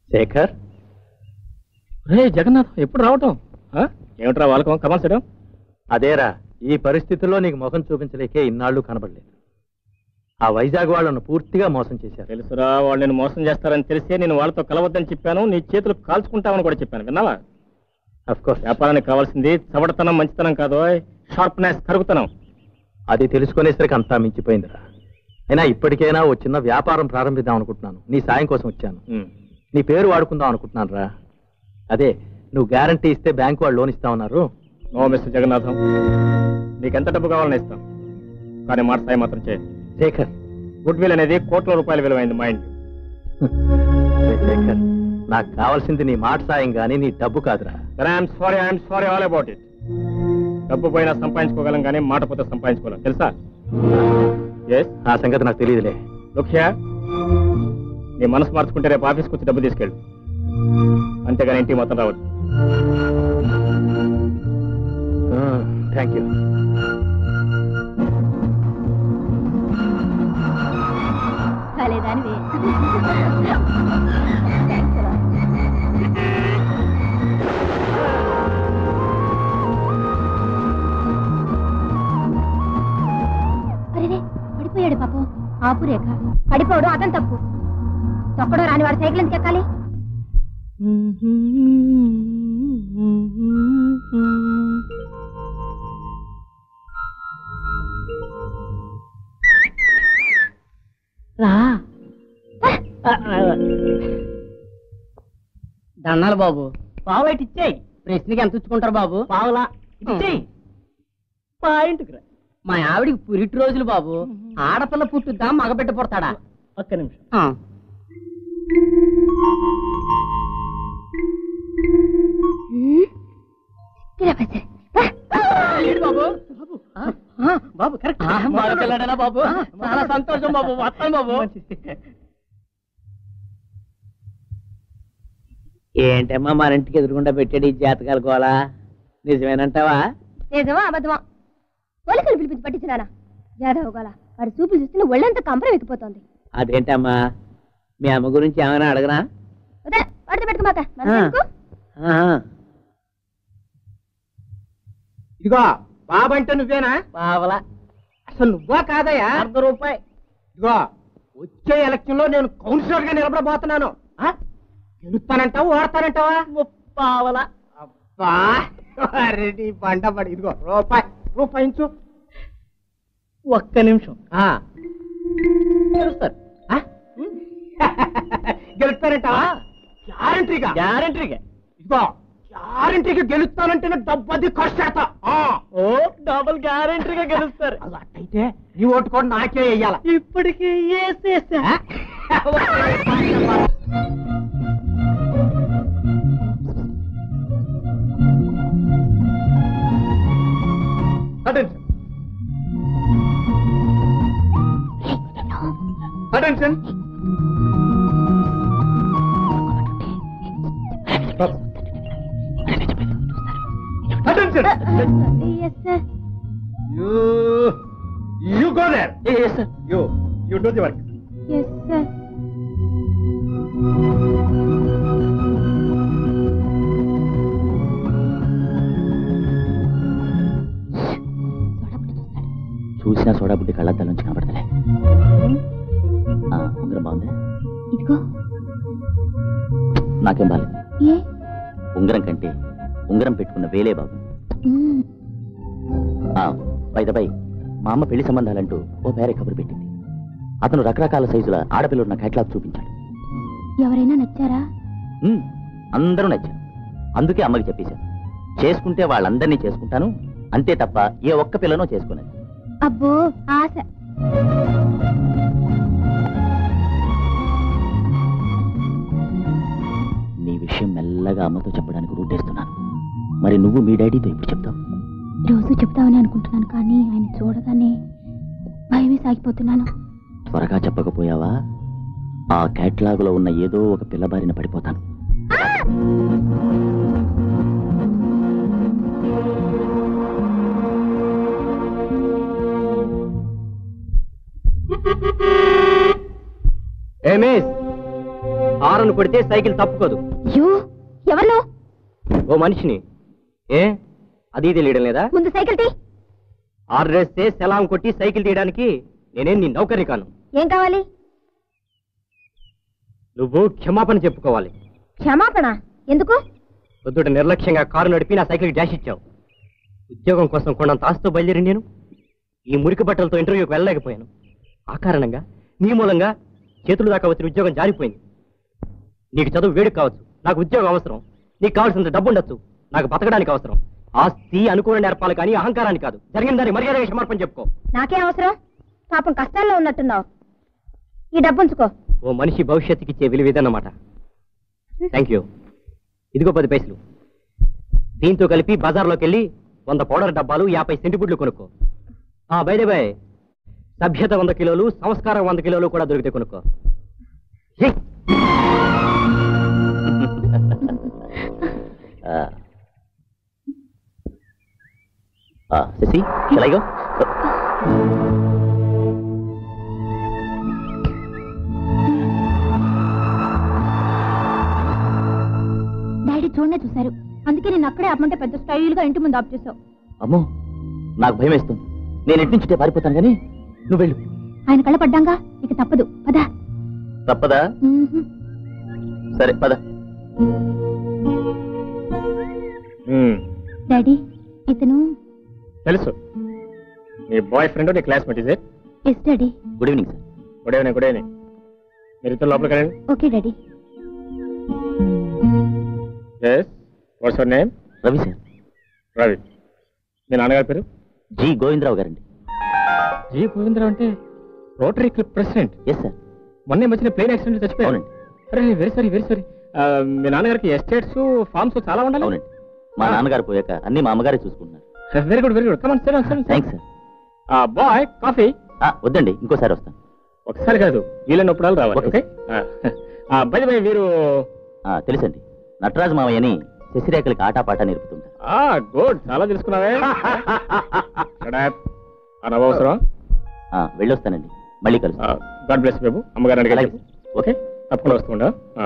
శేఖర్ రే జగన్నాథ్ ఎప్పుడు రావటం ఆ? ఏమిట్రా వాళ్ళకం కమల్ సడం అదేరా ఈ పరిస్థితుల్లో నీకు ముఖం చూపించలేకే ఇన్నాళ్ళు కనబడలేదు ఆ వైజాగ్ వాళ్ళను పూర్తిగా మోసం చేశారు తెలుసురా వాళ్ళు నేను మోసం చేస్తారని తెలిసే నేను వాళ్ళతో కలవద్దని చెప్పాను నీ చేతులు కాల్చుకుంటామని కూడా చెప్పాను విన్నావా అఫ్ కోర్స్ వ్యాపారానికి కావాల్సింది చవడతనం మంచితనం కాదు షార్ప్నెస్ కరుగుతనం అది తెలుసుకునేసరికి అంతా మించిపోయిందిరా అయినా ఇప్పటికైనా ఓ చిన్న వ్యాపారం ప్రారంభిద్దాం అనుకుంటున్నాను నీ సాయం కోసం వచ్చాను ఉమ్. నీ పేరు వాడుకుందాం అనుకుంటున్నాను రా అదే నువ్వు గ్యారంటీ ఇస్తే బ్యాంక్ వాళ్ళు లోన్ ఇస్తా ఉన్నారు నో మిస్టర్ జగన్నాథం నీకు ఎంత డబ్బు కావాలని ఇస్తాం కానీ మాట సాయం మాత్రం చేయండి శేఖర్ గుడ్ విల్ అనేది కోట్ల రూపాయల విలువైంది మైండ్ రే శేఖర్ నాకు కావాల్సింది నీ మాట సాయం గానీ నీ డబ్బు కాదురా I'm sorry I'm sorry all about it డబ్బు పోయినా సంపాదించుకోగలం కానీ మాట పోతే సంపాదించుకోలేం తెలుసా ఎస్ ఆ సంగతి నాకు తెలియదులే లుఖ్యా నీ మనసు మార్చుకుంటే రేపు ఆఫీస్కి వచ్చి డబ్బు తీసుకెళ్ళు అంతేగాని ఇంటికి మొత్తం రావద్దు థ్యాంక్ యూ కాలేదానివే అరే పడిపోయాడు పాపం ఆపు రేఖ పడిపోవడం అతని తప్పు తొక్కడం రాని వాడు సైకిల్ ఎందుకు ఎక్కాలి రా దండాలు బాబు పావు ఇటు ఇచ్చేయి ప్రశ్నకి ఎంత ఇచ్చుకుంటారు బాబు పావులా ఇచ్చేయి పాయింట్కి రా మా ఆవిడికి పురిటి రోజులు బాబు ఆడపిల్ల పుట్టుద్దా మగబిడ్డ పుడతాడా ఒక్క నిమిషం ఆ. ఏడు బాబు ఆ, ఆ, బాబు కరెక్ట్ మగ పిల్లడేనా బాబు చాలా సంతోషం బాబు వస్తాను బాబు ఏంటమ్మా మన ఇంటికి ఎదురుకుండా పెట్టాడు ఈ జాతకాల గోళ నిజమేనంటావా నిజమా అబద్ధమా పోలికలు పిలిపించి పట్టించినానా యాదవ్ గల వాడి చూపులు చూస్తే ఒళ్ళంతా కంపరం ఎక్కిపోతోంది అదేంటమ్మా మీ అమ్మ గురించి ఏమైనా అడగనా వదిలే, వాడితో పెట్టుకోమాక మనసు ఆ. ఎందుకు? ఆహా. ఇదిగో బాబు అంటే నువ్వేనా పావలా అసలు నువ్వా కాదయ్యా అర్ధ రూపాయి ఇదిగో వచ్చే ఎలక్షన్ లో నేను కౌన్సిలర్ గా నిలబడబోతున్నాను ఆ? గెలుస్తానంటావా ఓడతానంటావా పావలా అబ్బా అరే నీ బండ పడి ఇదిగో రూపాయి రూపాయించు ఒక్క నిమిషం ఆ. గెలుస్తారు ఆ? గెలుస్తానంటావా గ్యారంటీగా గ్యారంటీగా ఇదిగో గ్యారంటీగా గెలుస్తానంటే డబ్బు అది ఖర్చు పెడతా ఆ. ఓ డబుల్ గ్యారంటీగా గెలుస్తారు అది అట్టయితే నీ ఓటు కూడా నాకే వెయ్యాల ఇప్పటికి వేసేసా attention attention attention Yes, sir. You you go there you you do the work Yes, sir. చూసినా సోడా బుడ్డి కళ్ళద్దాల నుంచి కనబడతలే ఆ, ఉంగరం బాగుంది ఇదిగో నాకేం బాలేదు ఏ ఉంగరం కంటే ఉంగరం పెట్టుకున్న వేలే బాబు మ్మ్. బై మా అమ్మ పెళ్లి సంబంధాలంటూ ఓ పేరే కబురు పెట్టింది అతను రకరకాల సైజుల ఆడపిల్లలు నా కేటలాగ్ చూపించాడు ఎవరైనా నచ్చారా ఉమ్, అందరూ నచ్చారు అందుకే అమ్మకి చెప్పేశాను చేసుకుంటే వాళ్ళందరినీ చేసుకుంటాను అంతే తప్ప ఏ ఒక్క పిల్లనో చేసుకునేది అబ్బో ఆశ నీ విషయం మెల్లగా అమ్మతో చెప్పడానికి రూటేస్తున్నాను మరి నువ్వు మీ డాడీతో ఇప్పుడు చెప్తావు రోజు చెప్తామని అనుకుంటున్నాను కానీ ఆయన చూడగానే భయమే సాగిపోతున్నాను త్వరగా చెప్పకపోయావా ఆ కేటలాగులో ఉన్న ఏదో ఒక పిల్ల బారిన పడిపోతాను ఏ మిస్ హారన్ కొడితే సైకిల్ తప్పుకోదు యూ ఎవరు ఓ మనిషిని ఏ అది తెలియడం లేదా ముందు సైకిల్ తీ ఆర్డర్ వేస్తే సెలాం కొట్టి సైకిల్ తీయడానికి నేనేం నీ నౌకరి కాను ఏం కావాలి నువ్వు క్షమాపణ చెప్పుకోవాలి క్షమాపణ ఎందుకు పొద్దుట నిర్లక్ష్యంగా కారు నడిపి నా సైకిల్ డాష్ ఇచ్చావు ఉద్యోగం కోసం కొండంత ఆస్తో బయలుదేరి నేను ఈ మురికి బట్టలతో ఇంటర్వ్యూకి వెళ్ళలేకపోయాను ఆ కారణంగా నీ మూలంగా చేతులు దాకా వచ్చిన ఉద్యోగం జారిపోయింది నీకు చదువు వేడుకు కావచ్చు నాకు ఉద్యోగం అవసరం నీకు కావాల్సినంత డబ్బు ఉండొచ్చు నాకు బతకడానికి అవసరం ఆస్తి అనుకూల నేర్పాలి కానీ అహంకారాన్ని కాదు జరిగిన దాన్ని మర్యాదగా క్షమాపణ చెప్పుకో నాకేం అవసరం పాపం కష్టాల్లో ఉన్నట్టున్నావు ఈ డబ్బు ఉంచుకో ఓ మనిషి భవిష్యత్తుకి ఇచ్చే విలువ ఇదన్నమాట థ్యాంక్ యూ ఇదిగో పది పైసలు దీంతో కలిపి బజార్లోకి వెళ్ళి వంద పౌడర్ డబ్బాలు యాభై సెంటిబుడ్లు కొనుక్కో ఆ బైదే బాయ్ సభ్యత వంద కిలోలు సంస్కారం వంద కిలోలు కూడా దొరికితే కొనుక్కో హే! ఆ. ఆ, Sashi shall I go? Daddy చూడనే చూశారు అందుకే నేను అక్కడే ఆపమంటే పెద్ద స్టైల్ గా ఇంటి ముందు ఆప్ చేసావు అమ్మో నాకు భయం వేస్తుంది నేను ఎటు నుంచి పారిపోతాను కానీ నువ్వు వెళ్ళు ఆయన కళ్ళ పడ్డాంగా ఇక తప్పదు పదా తప్పదా సరే పద మ్మ్. డాడీ ఇతను తెలుసు నీ బాయ్ ఫ్రెండ్ నీ క్లాస్మేట్ ఇదే yes daddy good evening sir good evening good evening మీరు ఇద్దరు లోపలికి రండి okay daddy yes what's your name Ravi sir Ravi మీ నాన్నగారి పేరు జి గోవిందరావు గారండి జీ గోవిందరావు అంటే Rotary Club president yes sir మొన్నే మధ్యన ప్లేన్ యాక్సిడెంట్ చచ్చిపోయారు అవునండి అరే వెరీ సారీ వెరీ సారీ మీ నాన్నగారికి ఎస్టేట్స్ ఫార్మ్స్ చాలా ఉండాలి అవునండి మా నాన్నగారు పోయాక అన్ని మా అమ్మగారే చూసుకుంటున్నారు very good very good come on sir thanks sir boy coffee ఆ, వద్దండి ఇంకోసారి వస్తాను ఒకసారి కాదు వీలైనప్పుడు రావాలి Okay. ఓకే బై బై వీరు ఆ, తెలుసండి నటరాజు మామయ్యని శశిరేఖలకి ఆటాపాట నేర్పుతుంటారు గుడ్ చాలా తెలుసుకున్నావే అనవసరం ఆ, వెళ్ళొస్తానండి మళ్ళీ కలుస్తాను గాడ్ బ్లెస్ బాబు అమ్మగారు అడిగారు అలాగే. ఓకే తప్పకుండా వస్తుండా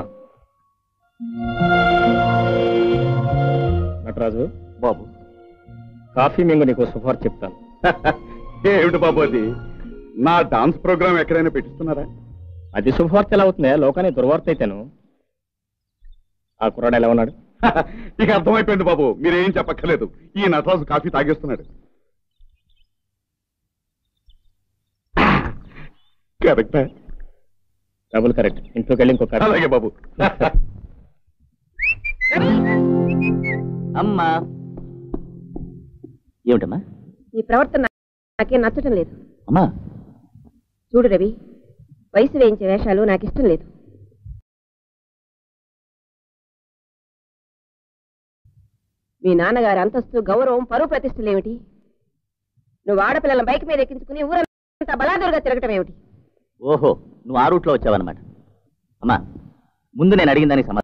నటరాజు బాబు కాఫీ మింగు నీకు శుభార్ చెప్తాను ఏమిటి బాబు అది నా డాన్స్ ప్రోగ్రామ్ ఎక్కడైనా పెట్టిస్తున్నారా అది శుభవార్త ఎలా అవుతుంది లోకాన్ని దుర్వార్త అయితేను ఆ కుర్రాడు ఎలా ఉన్నాడు ఇక అర్థమైపోయింది బాబు మీరేం చెప్పక్కర్లేదు ఈ నటరాజు కాఫీ తాగేస్తున్నాడు కరెక్టా డబుల్ కరెక్ట్ ఇంట్లోకి వెళ్ళి ఇంకో కరెక్ట్ అలాగే బాబు అమ్మా ఏమిటమ్మా నీ ప్రవర్తన నాకేం నచ్చటం లేదు అమ్మా చూడు రవి వయసు వేయించే వేషాలు నాకు ఇష్టం లేదు మీ నాన్నగారి అంతస్తు గౌరవం పరువు ప్రతిష్టలేమిటి నువ్వు ఆడపిల్లల బైక్ మీద ఎక్కించుకుని ఊరంతా బలాదూరుగా తిరగటం ఏమిటి ఓహో నువ్వు ఆ రూట్లో వచ్చావన్నమాట అమ్మా ముందు నేను అడిగిన దానికి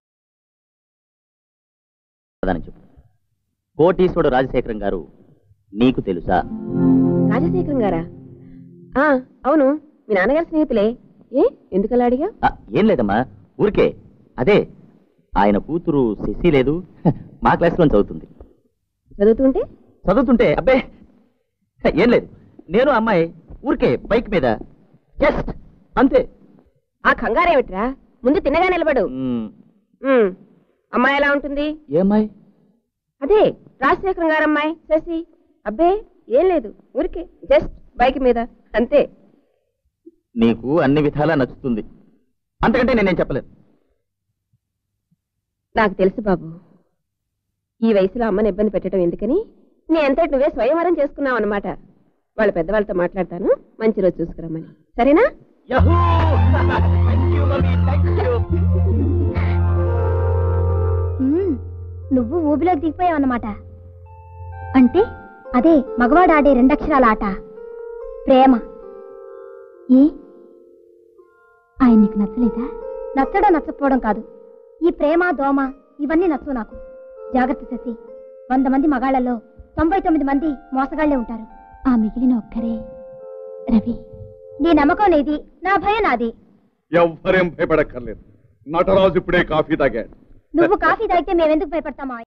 సమాధానం చెప్పు కోటీశ్వరుడు రాజశేఖరం గారు నీకు తెలుసా రాజశేఖరం గారా ఆ, అవును మీ నాన్నగారి స్నేహితులే ఏ ఎందుకలా అడిగా ఆ, ఏం లేదమ్మా ఊరికే అదే ఆయన కూతురు శశి లేదు మా క్లాస్లో చదువుతుంది చదువుతుంటే చదువుతుంటే అబ్బే ఏం లేదు నేను అమ్మాయి ఊరికే బైక్ మీద జస్ట్ అంతే ఆ కంగారేమిట్రా ముందు తిన్నగా నిలబడు మ్, ఉమ్, అమ్మాయి ఎలా ఉంటుంది ఏ అమ్మాయి అదే రాజశేఖరం గారమ్మాయి శశి అబ్బే ఏం లేదు ఊరికే జస్ట్ బైక్ మీద అంతే నీకు అన్ని విధాలా నచ్చుతుంది అంతకంటే నేనేం చెప్పలేదు నాకు తెలుసు బాబు ఈ వయసులో అమ్మని ఇబ్బంది పెట్టడం ఎందుకని నీ అంతటి నువ్వే స్వయంవరం చేసుకున్నావు అనమాట వాళ్ళ పెద్దవాళ్ళతో మాట్లాడతాను మంచి రోజు చూసుకురమ్మని సరేనా yahoo! Thank you, mummy, thank you. మ్మ్. నువ్వు ఊబిలోకి దిగిపోయావు అన్నమాట అంటే అదే మగవాడు ఆడే రెండక్షరాల ఆట ప్రేమ ఏ ఆయన నీకు నచ్చలేదా నచ్చడం నచ్చకపోవడం కాదు ఈ ప్రేమ దోమ ఇవన్నీ నచ్చవు నాకు జాగ్రత్త శశి వంద మంది మగాళ్లలో తొంభై తొమ్మిది మంది మోసగాళ్లే ఉంటారు ఆ మిగిలిన ఒక్కరే రవి నీ నమ్మకం నీది నా భయం నాది ఎవ్వరేం భయపడక్కర్లేదు నటరాజు ఇప్పుడే కాఫీ తాగాడు నువ్వు కాఫీ తాగితే మేమెందుకు భయపడతామా